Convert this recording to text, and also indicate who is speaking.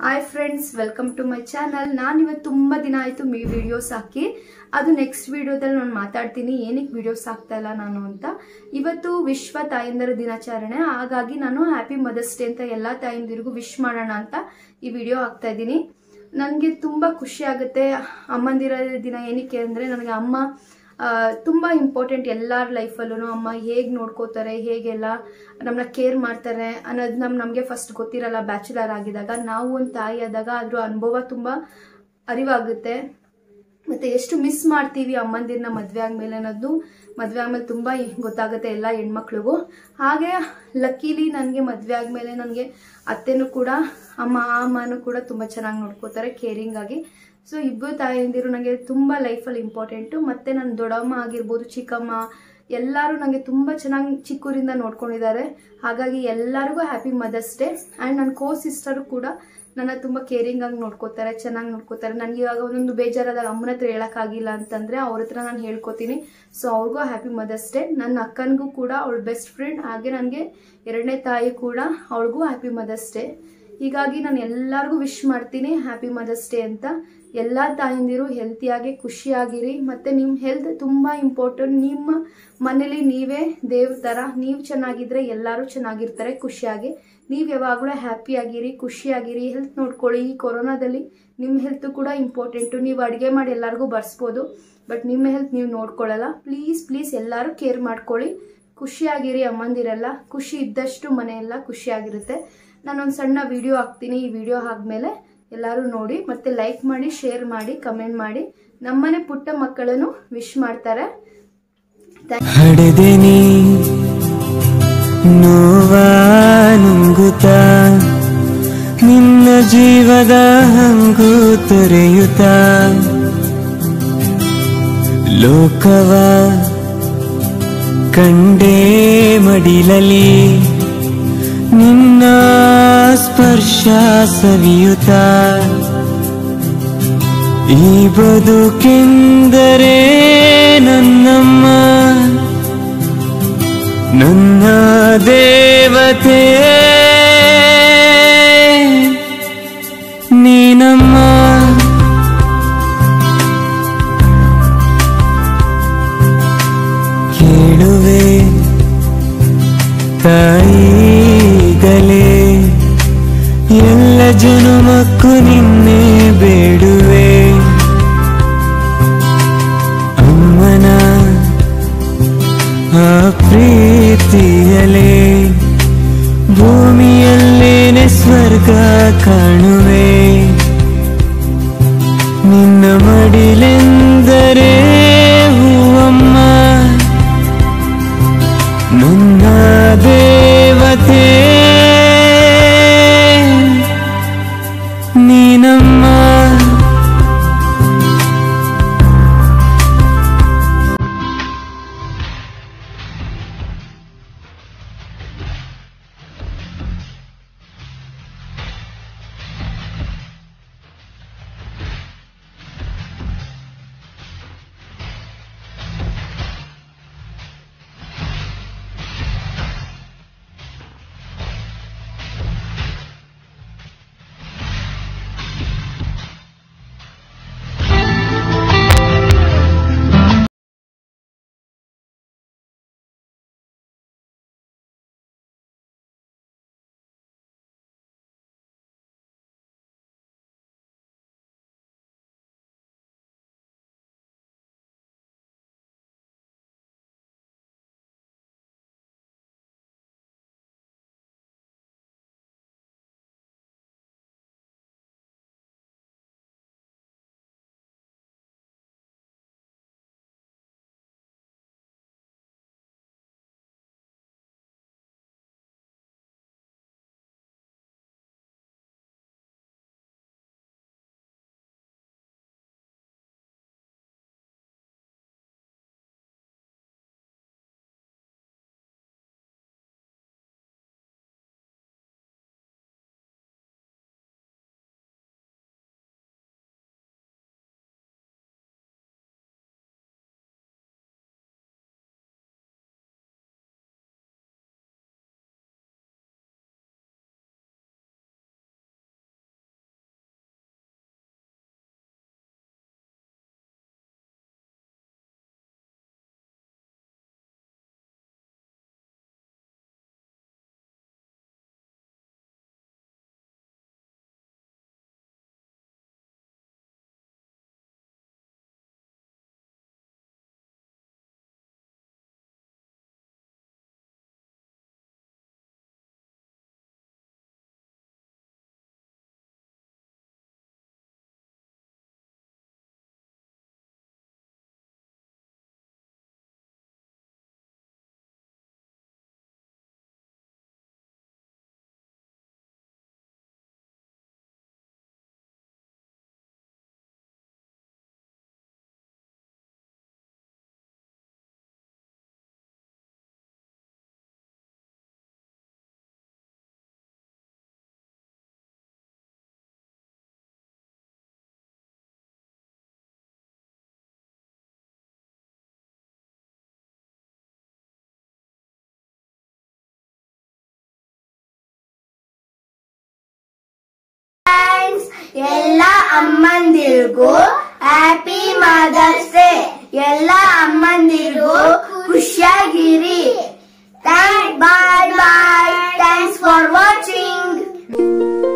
Speaker 1: hi friends welcome to my channel ನಾನು ಇವತ್ತು ತುಂಬ ದಿನ ಆಯಿತು ಮೀ ವಿಡಿಯೋಸ್ ಹಾಕಿ ಅದು ನೆಕ್ಸ್ಟ್ ವಿಡಿಯೋದಲ್ಲಿ ನಾನು ಮಾತಾಡ್ತೀನಿ ಏನಕ್ಕೆ ವಿಡಿಯೋಸ್ ಹಾಕ್ತಾ ಇಲ್ಲ ನಾನು ಅಂತ ಇವತ್ತು ವಿಶ್ವ ತಾಯಂದಿರ ದಿನಾಚರಣೆ ಹಾಗಾಗಿ ನಾನು ಹ್ಯಾಪಿ ಮದರ್ಸ್ ಡೇ ಅಂತ ಎಲ್ಲ ತಾಯಂದಿರಿಗೂ ವಿಶ್ ಮಾಡೋಣ ಅಂತ ಈ ವಿಡಿಯೋ ಹಾಕ್ತಾ ಇದ್ದೀನಿ ನನಗೆ ತುಂಬ ಖುಷಿ ಆಗುತ್ತೆ ಅಮ್ಮಂದಿರ ದಿನ ಏನಕ್ಕೆ ಅಂದರೆ ನನಗೆ ಅಮ್ಮ ಆ, ತುಂಬ ಇಂಪಾರ್ಟೆಂಟ್ ಎಲ್ಲರ ಲೈಫಲ್ಲೂ ಅಮ್ಮ ಹೇಗೆ ನೋಡ್ಕೋತಾರೆ ಹೇಗೆಲ್ಲ ನಮ್ಮನ್ನ ಕೇರ್ ಮಾಡ್ತಾರೆ ಅನ್ನೋದು ನಮ್ಮ ನಮಗೆ ಫಸ್ಟ್ ಗೊತ್ತಿರಲ್ಲ ಬ್ಯಾಚುಲರ್ ಆಗಿದಾಗ ನಾವು ಒಂದು ತಾಯಿ ಆದಾಗ ಅದ್ರ ಅನುಭವ ತುಂಬ ಅರಿವಾಗುತ್ತೆ ಮತ್ತು ಎಷ್ಟು ಮಿಸ್ ಮಾಡ್ತೀವಿ ಅಮ್ಮಂದಿರನ್ನ ಮದುವೆ ಆದಮೇಲೆ ಅನ್ನೋದು ಮದುವೆ ಆದಮೇಲೆ ತುಂಬ ಗೊತ್ತಾಗುತ್ತೆ ಎಲ್ಲ ಹೆಣ್ಮಕ್ಳಿಗೂ ಹಾಗೆ ಲಕ್ಕೀಲಿ ನನಗೆ ಮದುವೆ ಆದಮೇಲೆ ನನಗೆ ಅತ್ತೆನೂ ಕೂಡ ಅಮ್ಮ ಆ ಅಮ್ಮನೂ ಕೂಡ ತುಂಬ ಚೆನ್ನಾಗಿ ನೋಡ್ಕೋತಾರೆ ಕೇರಿಂಗ್ ಆಗಿ ಸೊ ಇಬ್ಬರು ತಾಯಂದಿರು ನನಗೆ ತುಂಬ ಲೈಫಲ್ಲಿ ಇಂಪಾರ್ಟೆಂಟು ಮತ್ತು ನನ್ನ ದೊಡ್ಡಮ್ಮ ಆಗಿರ್ಬೋದು ಚಿಕ್ಕಮ್ಮ ಎಲ್ಲರೂ ನನಗೆ ತುಂಬ ಚೆನ್ನಾಗಿ ಚಿಕ್ಕೂರಿಂದ ನೋಡ್ಕೊಂಡಿದ್ದಾರೆ ಹಾಗಾಗಿ ಎಲ್ಲರಿಗೂ ಹ್ಯಾಪಿ ಮದರ್ಸ್ ಡೇ ಆ್ಯಂಡ್ ನನ್ನ ಕೋ ಸಿಸ್ಟರು ಕೂಡ ನನ್ನ ತುಂಬ ಕೇರಿಂಗ್ ಆಗಿ ನೋಡ್ಕೋತಾರೆ ಚೆನ್ನಾಗಿ ನೋಡ್ಕೋತಾರೆ ನನಗೆ ಇವಾಗ ಒಂದೊಂದು ಬೇಜಾರಾದಾಗ ಅಮ್ಮನ ಹತ್ರ ಹೇಳೋಕ್ಕಾಗಿಲ್ಲ ಅಂತಂದರೆ ಅವ್ರ ಹತ್ರ ನಾನು ಹೇಳ್ಕೊತೀನಿ ಸೊ ಅವ್ರಿಗೂ ಹ್ಯಾಪಿ ಮದರ್ಸ್ ಡೇ ನನ್ನ ಅಕ್ಕನಿಗೂ ಕೂಡ ಅವಳ ಬೆಸ್ಟ್ ಫ್ರೆಂಡ್ ಹಾಗೆ ನನಗೆ ಎರಡನೇ ತಾಯಿ ಕೂಡ ಅವಳಿಗೂ ಹ್ಯಾಪಿ ಮದರ್ಸ್ ಡೇ ಹೀಗಾಗಿ ನಾನು ಎಲ್ಲರಿಗೂ ವಿಶ್ ಮಾಡ್ತೀನಿ ಹ್ಯಾಪಿ ಮದರ್ಸ್ ಡೇ ಅಂತ ಎಲ್ಲ ತಾಯಂದಿರು ಹೆಲ್ತಿಯಾಗಿ ಖುಷಿಯಾಗಿರಿ ಮತ್ತು ನಿಮ್ಮ ಹೆಲ್ತ್ ತುಂಬ ಇಂಪಾರ್ಟೆಂಟ್ ನಿಮ್ಮ ಮನೇಲಿ ನೀವೇ ದೇವ್ರ ಥರ ನೀವು ಚೆನ್ನಾಗಿದ್ರೆ ಎಲ್ಲರೂ ಚೆನ್ನಾಗಿರ್ತಾರೆ ಖುಷಿಯಾಗಿ ನೀವು ಯಾವಾಗಲೂ ಹ್ಯಾಪಿಯಾಗಿರಿ ಖುಷಿಯಾಗಿರಿ ಹೆಲ್ತ್ ನೋಡ್ಕೊಳ್ಳಿ ಈ ಕೊರೋನಾದಲ್ಲಿ ನಿಮ್ಮ ಹೆಲ್ತ್ ಕೂಡ ಇಂಪಾರ್ಟೆಂಟು ನೀವು ಅಡುಗೆ ಮಾಡಿ ಎಲ್ಲರಿಗೂ ಬರ್ಸ್ಬೋದು ಬಟ್ ನಿಮ್ಮ ಹೆಲ್ತ್ ನೀವು ನೋಡ್ಕೊಳ್ಳಲ್ಲ ಪ್ಲೀಸ್ ಪ್ಲೀಸ್ ಎಲ್ಲರೂ ಕೇರ್ ಮಾಡ್ಕೊಳ್ಳಿ ಖುಷಿಯಾಗಿರಿ ಅಮ್ಮಂದಿರೆಲ್ಲ ಖುಷಿ ಇದ್ದಷ್ಟು ಮನೆಯೆಲ್ಲ ಖುಷಿಯಾಗಿರುತ್ತೆ ನಾನೊಂದು ಸಣ್ಣ ವಿಡಿಯೋ ಹಾಕ್ತೀನಿ ಈ ವಿಡಿಯೋ ಆದಮೇಲೆ ಎಲ್ಲರೂ ನೋಡಿ ಮತ್ತೆ ಲೈಕ್ ಮಾಡಿ ಶೇರ್ ಮಾಡಿ ಕಮೆಂಟ್ ಮಾಡಿ ನಮ್ಮನೆ ಪುಟ್ಟ ಮಕ್ಕಳನ್ನು ವಿಶ್ ಮಾಡ್ತಾರೆ
Speaker 2: ಹಡೆದೆನಿ ನೋವ ನುಂಗುತ್ತ ನಿನ್ನ ಜೀವದ ಹಂಗು ತೊರೆಯುತ್ತ ಲೋಕವ ಕಂಡೇ ಮಡಿಲಲಿ ನಿನ್ನ ಸ್ಪರ್ಶ ಸವಿಯುತ್ತ ಈ ಬದುಕೆಂದರೆ ನನ್ನಮ್ಮ ನನ್ನ ದೇವತೆ ನೀನಮ್ಮ ಕೇಳುವೆ ತಾಯಿಗಲೇ ಎಲ್ಲ ಜನುಮಕ್ಕೂ ನಿನ್ನೆ ಬೇಡುವೆ ಅಮ್ಮನ ಆ ಪ್ರೀತಿಯಲೇ ಭೂಮಿಯಲ್ಲೇನೆ ಸ್ವರ್ಗ ಕಾಣುವೆ ನಿನ್ನ ಮಡಿಲೆಂದರೆ ಹೂವಮ್ಮ ನನ್ನ ದೇವತೆ ನೀನಮ್ಮ
Speaker 3: ಎಲ್ಲ ಅಮ್ಮಂದಿರಿಗೂ ಹ್ಯಾಪಿ ಮದರ್ಸ್ ಡೇ ಎಲ್ಲ ಅಮ್ಮಂದಿರಿಗೂ ಖುಷಿಯಾಗಿರಿ